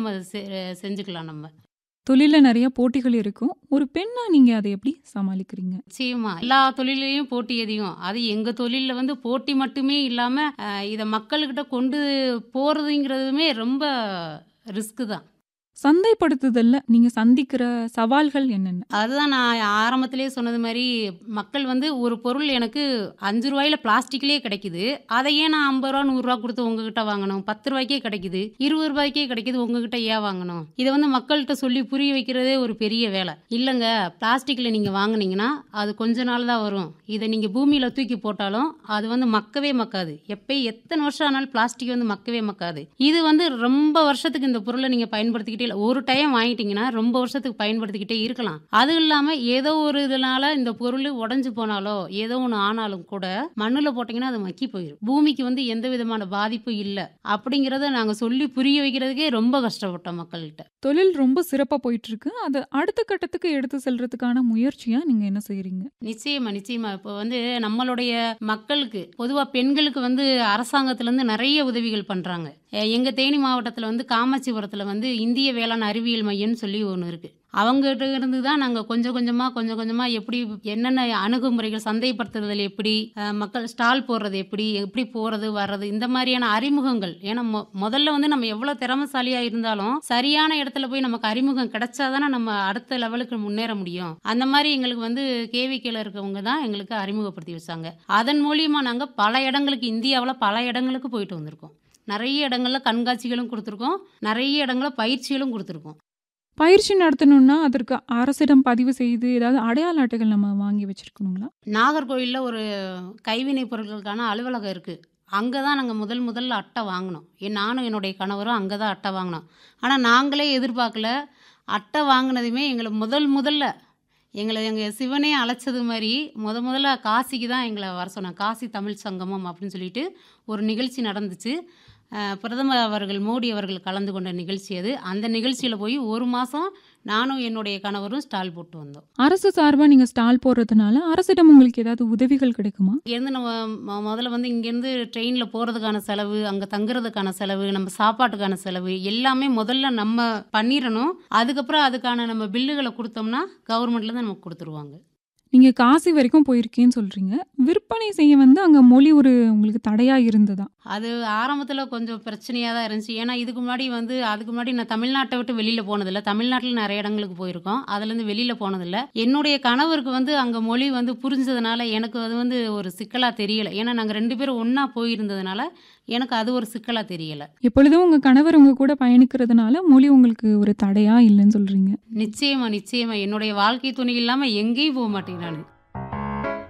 நம்ம செ செஞ்சுக்கலாம் நம்ம. தொழில்ல நெறைய போட்டிகள் இருக்கும். ஒரு பெண்ணா நீங்க அத எப்படி சமாளிக்கிறீங்க? நிச்சயமா. எல்லா தொழில்லயும் போட்டி அதிகம். அது எங்க தொழில்ல வந்து போட்டி மட்டுமே இல்லாம, அ இத மக்கள்கிட்ட கொண்டு போறதுங்கிறதுமே ரொம்ப ரிஸ்க் தான். சந்தைப்படுத்துதல்ல நீங்க சந்திக்கிற சவால்கள் என்னென்ன? அதுதான் நான் ஆரம்பத்திலேயே சொன்னது மாரி, மக்கள் வந்து ஒரு பொருள் எனக்கு ரூ. 5ல பிளாஸ்டிக்லயே கிடைக்குது. அத ஏன் நான் ரூ. 50 ரூ. 100 குடுத்து உங்ககிட்ட வாங்கணும்? ரூ. 10க்கே கிடைக்குது. ரூ. 20க்கே கிடைக்குது. உங்ககிட்ட ஏன் வாங்கணும்? இத வந்து மக்கள்ட்ட சொல்லி புரிய வைக்கிறதே ஒரு பெரிய வேல. இல்லங்க பிளாஸ்டிக்ல நீங்க வாங்குனீங்கன்னா, அது கொஞ்ச நாள் தான் வரும். இத நீங்க பூமியில தூக்கி போட்டாலும், அது வந்து மக்கவே மக்காது. எப்ப எத்தன வருஷம் ஆனாலும் பிளாஸ்டிக் வந்து மக்கவே மக்காது. இது வந்து ரொம்ப வருஷத்துக்கு இந்த பொருள நீங்க பயன்படுத்திக்கிட்டே இல்ல. ஒரு டைம் வாங்கிட்டீங்கன்னா, ரொம்ப வருஷத்துக்கு பயன்படுத்திக்கிட்டே இருக்கலாம். அது இல்லாம ஏதோ ஒரு இதனால இந்த பொருள் உடைஞ்சு போனாலோ, ஏதோ ஒண்ணு ஆனாலும் கூட, மண்ணுல போட்டீங்கன்னா அது மக்கி போயிரும். பூமிக்கு வந்து எந்த விதமான பாதிப்பும் இல்ல. அப்படிங்கிறத நாங்க சொல்லி புரிய வைக்கிறதுக்கே ரொம்ப கஷ்டப்பட்டோம் மக்கள்கிட்ட. தொழில் ரொம்ப சிறப்பா போயிட்டுருக்கு. அத அடுத்த கட்டத்துக்கு எடுத்து செல்றதுக்கான முயற்சியா நீங்க என்ன செய்றீங்க? நிச்சயமா, நிச்சயமா. இப்போ வந்து நம்மளுடைய மக்களுக்கு, பொதுவா பெண்களுக்கு வந்து அரசாங்கத்திலருந்து நெறைய உதவிகள் பண்றாங்க. எ எங்க தேனி மாவட்டத்தில வந்து காமாட்சிபுரத்தில வந்து இந்திய வேளாண் அறிவியல் மையம்னு சொல்லி ஒண்ணு இருக்கு. அவங்ககிட்ட இருந்து தான் நாங்க கொஞ்சம் கொஞ்சமா, கொஞ்சம் கொஞ்சமா எப்படி என்னென்ன அணுகுமுறைகள் சந்தைப்படுத்துதல் எப்படி, அ மக்கள் ஸ்டால் போடுறது எப்படி, எப்படி போறது, வர்றது இந்த மாரியான அறிமுகங்கள். ஏன்னா மொ மொதல்ல வந்து நம்ம எவ்வளோ திறமைசாலியா இருந்தாலும், சரியான இடத்துல போய் நமக்கு அறிமுகம் கிடைச்சா தானே நம்ம அடுத்த லெவலுக்கு முன்னேற முடியும். அந்த மாரி எங்களுக்கு வந்து கேவிகேல இருக்கவங்க தான் எங்களுக்கு அறிமுகப்படுத்தி வச்சாங்க. அதன் மூலியமா நாங்க பல இடங்களுக்கு இந்தியாவுல பல இடங்களுக்கு போயிட்டு வந்திருக்கோம். நெறைய இடங்கள்ல கண்காட்சிகளும் குடுத்துருக்கோம். நெறைய இடங்கள்ல பயிற்சிகளும் குடுத்துருக்கோம். பயிற்சி நடத்தணும்னா, அதற்கு அரசிடம் பதிவு செய்து ஏதாவது அடையாள அட்டைகள் நம்ம வாங்கி வச்சிருக்கணுங்களா? நாகர்கோவில்ல ஒரு கைவினை பொருட்களுக்கான அலுவலகம் இருக்கு. அங்க தான் நாங்க முதல் முதல்ல அட்டை வாங்குனோம். எ நானும் என்னுடைய கணவரும் அங்க தான் அட்டை வாங்குனோம். ஆனா நாங்களே எதிர்பார்க்கல. அட்டை வாங்குனதுமே எங்கள முதல் முதல்ல எங்கள எங்க சிவனே அழைச்சது மாரி, மொத முதல்ல காசிக்கு தான் எங்கள வர சொன்னாங்க. காசி தமிழ் சங்கமம் அப்படின்னு சொல்லிட்டு ஒரு நிகழ்ச்சி நடந்துச்சு. அ பிரதமர் அவர்கள் மோடி அவர்கள் கலந்து கொண்ட நிகழ்ச்சி அது. அந்த நிகழ்ச்சியில போய் 1 மாசம் நானும் என்னுடைய கணவரும் ஸ்டால் போட்டு வந்தோம். அரசு சார்பா நீங்க ஸ்டால் போடுறதுனால, அரசிடம் உங்களுக்கு ஏதாவது உதவிகள் கிடைக்குமா? இங்கேருந்து நம்ம மொ மொதல்ல வந்து இங்கேருந்து ட்ரெயின்ல போறதுக்கான செலவு, அங்க தங்குறதுக்கான செலவு, நம்ம சாப்பாட்டுக்கான செலவு எல்லாமே முதல்ல நம்ம பண்ணிறணும். அதுக்கப்புறம் அதுக்கான நம்ம பில்லுகள குடுத்தோம்னா, கவர்மெண்ட்லேருந்து நமக்கு குடுத்துருவாங்க. நீங்க காசி வரைக்கும் போயிருக்கேன்னு சொல்றீங்க. விற்பனை செய்ய வந்து அங்க மொழி ஒரு உங்களுக்கு தடையா இருந்ததா? அது ஆரம்பத்தில கொஞ்சம் பிரச்சனையா தான் இருந்துச்சு. ஏன்னா இதுக்கு முன்னாடி வந்து அதுக்கு முன்னாடி நான் தமிழ்நாட்ட விட்டு வெளியில போனதில்ல. தமிழ்நாட்டில நெறைய இடங்களுக்கு போயிருக்கோம். அதுலேருந்து வெளியில போனதில்ல. என்னுடைய கணவருக்கு வந்து அங்க மொழி வந்து புரிஞ்சதுனால, எனக்கு அது வந்து ஒரு சிக்கலா தெரியல. ஏன்னா நாங்க 2 பேரும் ஒண்ணா போயிருந்ததுனால, எனக்கு அது ஒரு சிக்கலா தெரியல. எப்பொழுதும் உங்க கணவர் உங்க கூட பயணிக்கிறதுனால, மொழி உங்களுக்கு ஒரு தடையா இல்லன்னு சொல்றீங்க. நிச்சயமா, நிச்சயமா. என்னுடைய வாழ்க்கை துணை இல்லாம எங்கேயும் போ மாட்டேன் நானு.